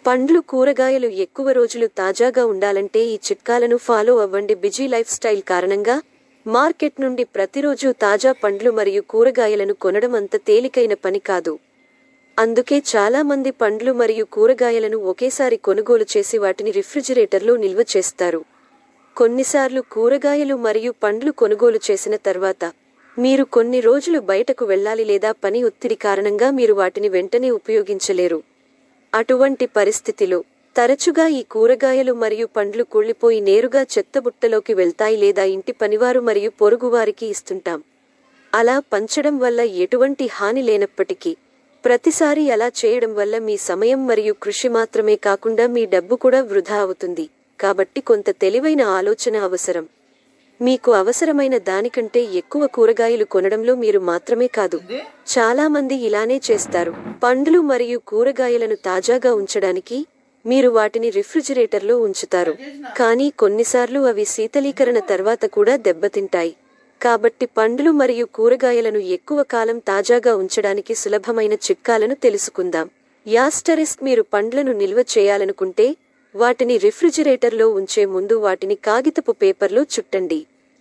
పండ్లు కూరగాయలు ఎక్కువ రోజులు తాజాగా ఉండాలంటే ఈ చిట్కాలను ఫాలో అవ్వండి బిజీ లైఫ్ స్టైల్ కారణంగా మార్కెట్ నుండి ప్రతిరోజు తాజా పండ్లు మరియు కూరగాయలను కొనడం అంత తేలికైన పని కాదు అందుకే చాలా మంది పండ్లు మరియు కూరగాయలను ఒకేసారి కొనుగోలు చేసి వాటిని రిఫ్రిజిరేటర్లో నిల్వ చేస్తారు కొన్నిసార్లు కూరగాయలు మరియు పండ్లు కొనుగోలు చేసిన తర్వాత మీరు కొన్ని రోజులు బయటకు వెళ్ళాలి లేదా పని ఒత్తిడి కారణంగా మీరు వాటిని వెంటనే ఉపయోగించలేరు అటువంటి పరిస్థితిలో తరచుగా ఈ కూరగాయలు మరియు పండ్లు కుళ్ళిపోయి నేరుగా చెత్తబుట్టలోకి వెళ్తాయి లేదా ఇంటి పనివారు మరియు పొరుగువారికి ఇస్తుంటాం అలా పంచడం వల్ల ఎటువంటి హాని లేనప్పటికీ ప్రతిసారి అలా చేయడం వల్ల మీ సమయం మరియు కృషి మాత్రమే కాకుండా మీ డబ్బు కూడా వృధా అవుతుంది కాబట్టి కొంత తెలివైన ఆలోచన అవసరం మీకు అవసరమైన దానికంటే ఎక్కువ కూరగాయలు కొనడంలో మీరు మాత్రమే కాదు చాలా మంది ఇలానే చేస్తారు పండ్లు మరియు కూరగాయలను తాజాగా ఉంచడానికి మీరు వాటిని రిఫ్రిజిరేటర్లో ఉంచుతారు కానీ కొన్నిసార్లు అవి శీతలీకరణ తర్వాత కూడా దెబ్బతింటాయి కాబట్టి పండ్లు మరియు కూరగాయలను ఎక్కువ కాలం తాజాగా ఉంచడానికి సులభమైన చిట్కాలను తెలుసుకుందాం యాస్టరిస్క్ మీరు పండ్లను నిల్వ చేయాలనుకుంటే వాటిని రిఫ్రిజిరేటర్లో ఉంచే ముందు వాటిని కాగితపు పేపర్లో చుట్టండి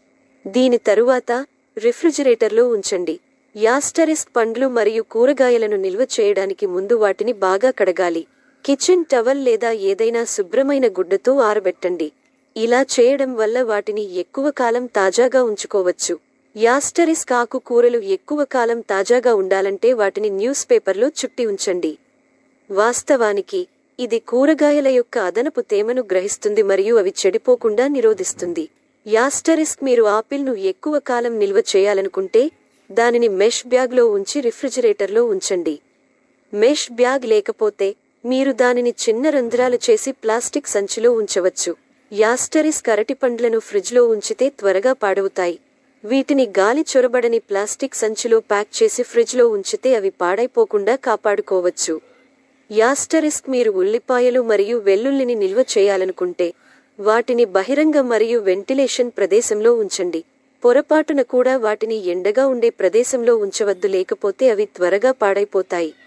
దీని తరువాత రిఫ్రిజిరేటర్లో ఉంచండి యాస్టరిస్క్ పండ్లు మరియు కూరగాయలను నిల్వ చేయడానికి ముందు వాటిని బాగా కడగాలి కిచెన్ టవల్ లేదా ఏదైనా శుభ్రమైన గుడ్డతో ఆరబెట్టండి ఇలా చేయడం వల్ల వాటిని ఎక్కువ కాలం తాజాగా ఉంచుకోవచ్చు యాస్టరిస్క్ ఆకు కూరలు ఎక్కువ కాలం తాజాగా ఉండాలంటే వాటిని న్యూస్ పేపర్లో చుట్టి ఉంచండి వాస్తవానికి ఇది కూరగాయల యొక్క అదనపు తేమను గ్రహిస్తుంది మరియు అవి చెడిపోకుండా నిరోధిస్తుంది యాస్టరిస్క్ మీరు ఆపిల్ను ఎక్కువ కాలం నిల్వ చేయాలనుకుంటే దానిని మెష్ బ్యాగ్లో ఉంచి రిఫ్రిజిరేటర్లో ఉంచండి మెష్ బ్యాగ్ లేకపోతే మీరు దానిని చిన్న రంధ్రాలు చేసి ప్లాస్టిక్ సంచిలో ఉంచవచ్చు యాస్టరిస్క్ అరటిపండ్లను ఫ్రిడ్జ్లో ఉంచితే త్వరగా పాడవుతాయి వీటిని గాలి చొరబడని ప్లాస్టిక్ సంచిలో ప్యాక్ చేసి ఫ్రిడ్జ్లో ఉంచితే అవి పాడైపోకుండా కాపాడుకోవచ్చు యాస్టరిస్క్ మీరు ఉల్లిపాయలు మరియు వెల్లుల్లిని నిల్వ చేయాలనుకుంటే వాటిని బహిరంగ మరియు వెంటిలేషన్ ప్రదేశంలో ఉంచండి పొరపాటున కూడా వాటిని ఎండగా ఉండే ప్రదేశంలో ఉంచవద్దు లేకపోతే అవి త్వరగా పాడైపోతాయి